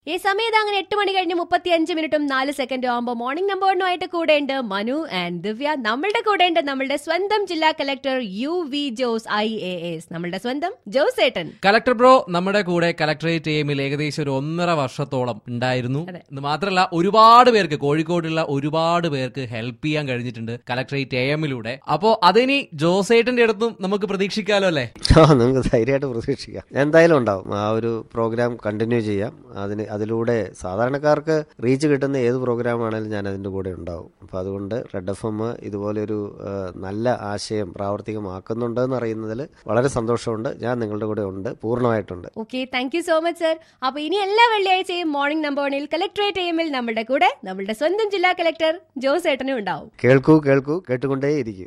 ഈ സമയത്ത് അങ്ങനെ എട്ട് മണി കഴിഞ്ഞ് മുപ്പത്തി അഞ്ച് മിനിറ്റും നാല് സെക്കൻഡും ആകുമ്പോൾ മോർണിംഗ് നമ്പറിനുമായിട്ട് കൂടെയുണ്ട് മനു ആൻഡ് ദിവ്യ നമ്മളുടെ കൂടെയുണ്ട് നമ്മളുടെ സ്വന്തം ജില്ലാ collector U V Jose I A S നമ്മളുടെ സ്വന്തം ജോസ് ഏട്ടൻ കലക്ടർ ബ്രോ നമ്മുടെ കൂടെ കലക്ടറേറ്റ് ടീമിൽ ഏകദേശം ഒരു ഒന്നര വർഷത്തോളം ഉണ്ടായിരുന്നു അതെ. ഇത് മാത്രമല്ല ഒരുപാട് പേർക്ക് കോഴിക്കോടുള്ള ഒരുപാട് പേർക്ക് ഹെൽപ്പ് ചെയ്യാൻ കഴിഞ്ഞിട്ടുണ്ട് കലക്ടറേറ്റ് എ എമ്മിലൂടെ അപ്പോ അതിനി ജോസേട്ടന്റെ അടുത്തും നമുക്ക് പ്രതീക്ഷിക്കാലോ അല്ലേ ആ നമുക്ക് ധൈര്യമായിട്ട് പ്രതീക്ഷിക്കാം എന്തായാലും ഉണ്ടാവും ആ ഒരു പ്രോഗ്രാം കണ്ടിന്യൂ ചെയ്യാം അതിന് അതിലൂടെ സാധാരണക്കാർക്ക് റീച്ച് കിട്ടുന്ന ഏത് പ്രോഗ്രാം ആണെങ്കിലും ഞാൻ അതിൻ്റെ കൂടെ ഉണ്ടാവും അപ്പം അതുകൊണ്ട് റെഡ് എഫ് എം ഇതുപോലൊരു ആ, നല്ല ആശയം പ്രാവർത്തികമാക്കുന്നുണ്ടെന്ന് അറിയുന്നതിൽ വളരെ സന്തോഷമുണ്ട് ഞാൻ നിങ്ങളുടെ കൂടെ ഉണ്ട് പൂർണ്ണമായിട്ടുണ്ട് okay thank you so much sir അപ്പൊ ഇനി എല്ലാ വെള്ളിയാഴ്ചയും മോർണിംഗ് നമ്പറിൽ കലക്ടറേറ്റ് എമ്മിൽ നമ്മളുടെ കൂടെ നമ്മളുടെ സ്വന്തം ജില്ലാ കലക്ടർ ജോസ് ഏട്ടനും ഉണ്ടാവും കേൾക്കൂ കേൾക്കൂ കേട്ടുകൊണ്ടേ ഇരിക്കൂ